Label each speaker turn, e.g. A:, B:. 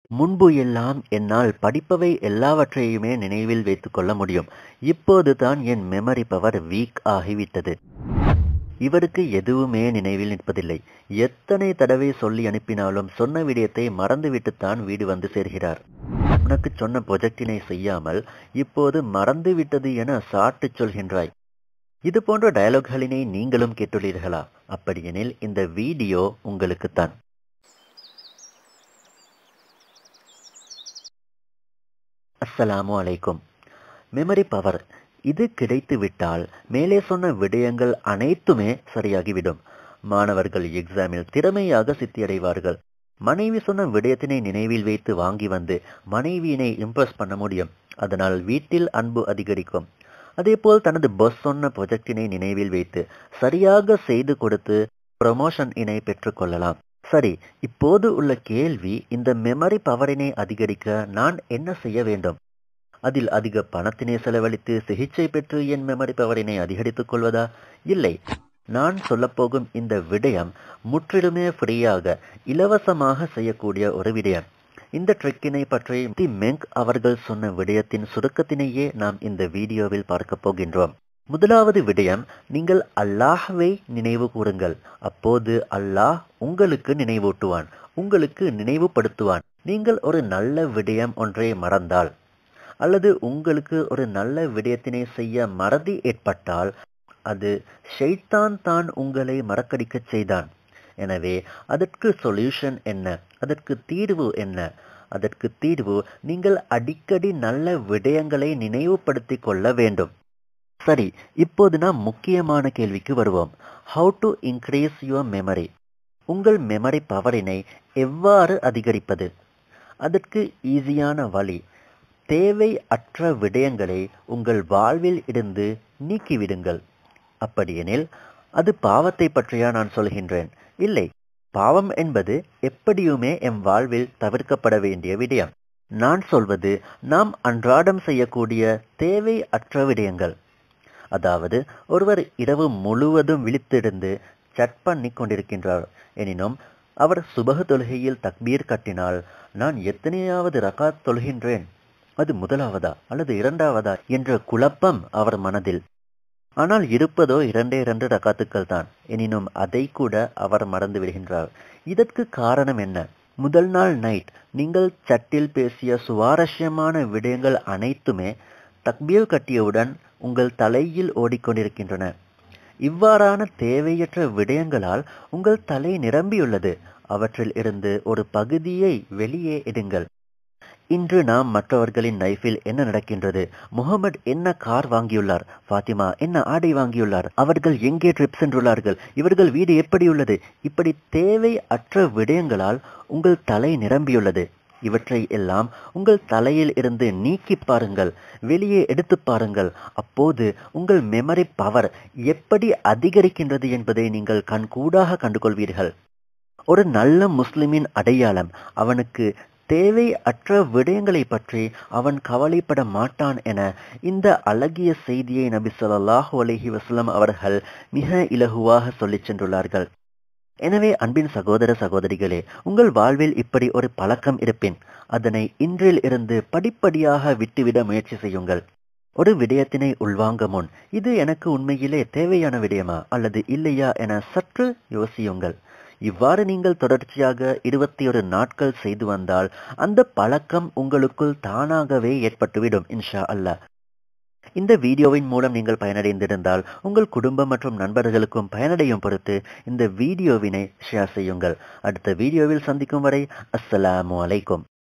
A: முன்பு எல்லாம் என்னால் படிப்பவை எல்லாவற்றையுமே நினைவில் வைத்துக் கொள்ள முடியும் இப்போது தான் என் மெமரி பவர் வீக் ஆகிவிட்டது இவருக்கு எதுவுமே நினைவில் நிற்பதில்லை எத்தனை தடவை சொல்லி அனுப்பினாலும் சொன்ன விடயத்தை மறந்துவிட்டுத்தான் வீடு வந்து சேர்கிறார் உனக்கு சொன்ன ப்ரொஜெக்டினை செய்யாமல் இப்போது மறந்துவிட்டது என சாட்டுச் சொல்கின்றாய் இது போன்ற டயலாக்களினை நீங்களும் கேட்டுள்ளீர்களா அப்படியெனில் இந்த வீடியோ உங்களுக்குத்தான் அஸ்ஸலாமு அலைக்கும் மெமரி பவர் இது கிடைத்துவிட்டால் மேலே சொன்ன விடயங்கள் அனைத்துமே சரியாகிவிடும் மாணவர்கள் எக்ஸாமில் திறமையாக சித்தியடைவார்கள் மனைவி சொன்ன விடயத்தினை நினைவில் வைத்து வாங்கி வந்து மனைவியினை இம்ப்ரெஸ் பண்ண முடியும் அதனால் வீட்டில் அன்பு அதிகரிக்கும் அதேபோல் தனது பஸ் சொன்ன ப்ரொஜெக்டினை நினைவில் வைத்து சரியாக செய்து கொடுத்து ப்ரமோஷன் இனை பெற்றுக்கொள்ளலாம் சரி இப்போது உள்ள கேள்வி இந்த மெமரி பவரினை அதிகரிக்க நான் என்ன செய்ய வேண்டும் அதில் அதிக பணத்தினை செலவழித்து சிகிச்சை பெற்று என் மெமரி பவரினை அதிகரித்துக் கொள்வதா இல்லை நான் சொல்லப்போகும் இந்த விடயம் முற்றிலுமே ஃப்ரீயாக இலவசமாக செய்யக்கூடிய ஒரு விடயம் இந்த ட்ரிக்கினை பற்றி தி மெங்க் அவர்கள் சொன்ன விடயத்தின் சுருக்கத்தினையே நாம் இந்த வீடியோவில் பார்க்க போகின்றோம் முதலாவது விடயம் நீங்கள் அல்லாஹ்வை நினைவு கூறுங்கள் அப்போது அல்லாஹ் உங்களுக்கு நினைவூட்டுவான் உங்களுக்கு நினைவுபடுத்துவான் நீங்கள் ஒரு நல்ல விடயம் ஒன்றை மறந்தால் அல்லது உங்களுக்கு ஒரு நல்ல விடயத்தினை செய்ய மறதி ஏற்பட்டால் அது ஷைத்தான் தான் உங்களை மறக்கடிக்கச் செய்தான் எனவே அதற்கு சொல்யூஷன் என்ன அதற்கு தீர்வு என்ன அதற்கு தீர்வு நீங்கள் அடிக்கடி நல்ல விடயங்களை நினைவுபடுத்திக் கொள்ள வேண்டும் சரி இப்போது நாம் முக்கியமான கேள்விக்கு வருவோம் how to increase your memory உங்கள் மெமரி பவரினை எவ்வாறு அதிகரிப்பது அதற்கு ஈஸியான வழி தேவை அற்ற விடயங்களை உங்கள் வாழ்வில் இருந்து நீக்கிவிடுங்கள் அப்படியெனில் அது பாவத்தை பற்றியா நான் சொல்கின்றேன் இல்லை பாவம் என்பது எப்படியுமே எம் வாழ்வில் தவிர்க்கப்பட வேண்டிய விடயம் நான் சொல்வது நாம் அன்றாடம் செய்யக்கூடிய தேவை அற்ற விடயங்கள் அதாவது ஒருவர் இரவு முழுவதும் விழித்திருந்து சட் பண்ணி கொண்டிருக்கின்றார் எனினும் அவர் சுபக தொழுகையில் தக்பீர் கட்டினால் நான் எத்தனையாவது ரகாத் தொழுகின்றேன் அது முதலாவதா அல்லது இரண்டாவதா என்ற குழப்பம் அவர் மனதில் ஆனால் இருப்பதோ இரண்டே இரண்டு ரகாத்துக்கள் தான் எனினும் அதை கூட அவர் மறந்து விடுகின்றார் இதற்கு காரணம் என்ன முதல் நாள் நைட் நீங்கள் சட்டில் பேசிய சுவாரஸ்யமான விடயங்கள் அனைத்துமே தக்பீர் கட்டியவுடன் உங்கள் தலையில் ஓடிக்கொண்டிருக்கின்றன இவ்வாறான தேவையற்ற விடயங்களால் உங்கள் தலை நிரம்பியுள்ளது அவற்றில் இருந்து ஒரு பகுதியை வெளியே எடுங்கள் இன்று நாம் மற்றவர்களின் லைஃபில் என்ன நடக்கின்றது முகமது என்ன கார் வாங்கியுள்ளார் ஃபாத்திமா என்ன ஆடை வாங்கியுள்ளார் அவர்கள் எங்கே ட்ரிப் சென்றுள்ளார்கள் இவர்கள் வீடு எப்படி உள்ளது இப்படி தேவை அற்ற விடயங்களால் உங்கள் தலை நிரம்பியுள்ளது இவற்றை எல்லாம் உங்கள் தலையில் இருந்து நீக்கி பாருங்கள் வெளியே எடுத்து பாருங்கள் அப்போது உங்கள் மெமரி பவர் எப்படி அதிகரிக்கின்றது என்பதை நீங்கள் கண்கூடாக கண்டுகொள்வீர்கள் ஒரு நல்ல முஸ்லிமின் அடையாளம் அவனுக்கு தேவை அற்ற விடயங்களை பற்றி அவன் கவலைப்பட மாட்டான் என இந்த அழகிய செய்தியை நபி சொல்லாஹு அலஹி வசலம் அவர்கள் மிக இலகுவாக சொல்லிச் சென்றுள்ளார்கள் எனவே அன்பின் சகோதர சகோதரிகளே உங்கள் வாழ்வில் இப்படி ஒரு பழக்கம் இருப்பின் அதனை இன்றில் இருந்து படிப்படியாக விட்டுவிட முயற்சி செய்யுங்கள் ஒரு விடயத்தினை உள்வாங்க முன் இது எனக்கு உண்மையிலே தேவையான விடயமா அல்லது இல்லையா என சற்று யோசியுங்கள் இவ்வாறு நீங்கள் தொடர்ச்சியாக இருபத்தி ஒரு நாட்கள் செய்து வந்தால் அந்த பழக்கம் உங்களுக்குள் தானாகவே ஏற்பட்டுவிடும் இன்ஷா அல்லா இந்த வீடியோவின் மூலம் நீங்கள் பயனடைந்திருந்தால் உங்கள் குடும்பம் மற்றும் நண்பர்களுக்கும் பயனடையும் பொறுத்து இந்த வீடியோவினை ஷேர் செய்யுங்கள் அடுத்த வீடியோவில் சந்திக்கும் வரை அஸ்ஸலாமு அலைக்கும்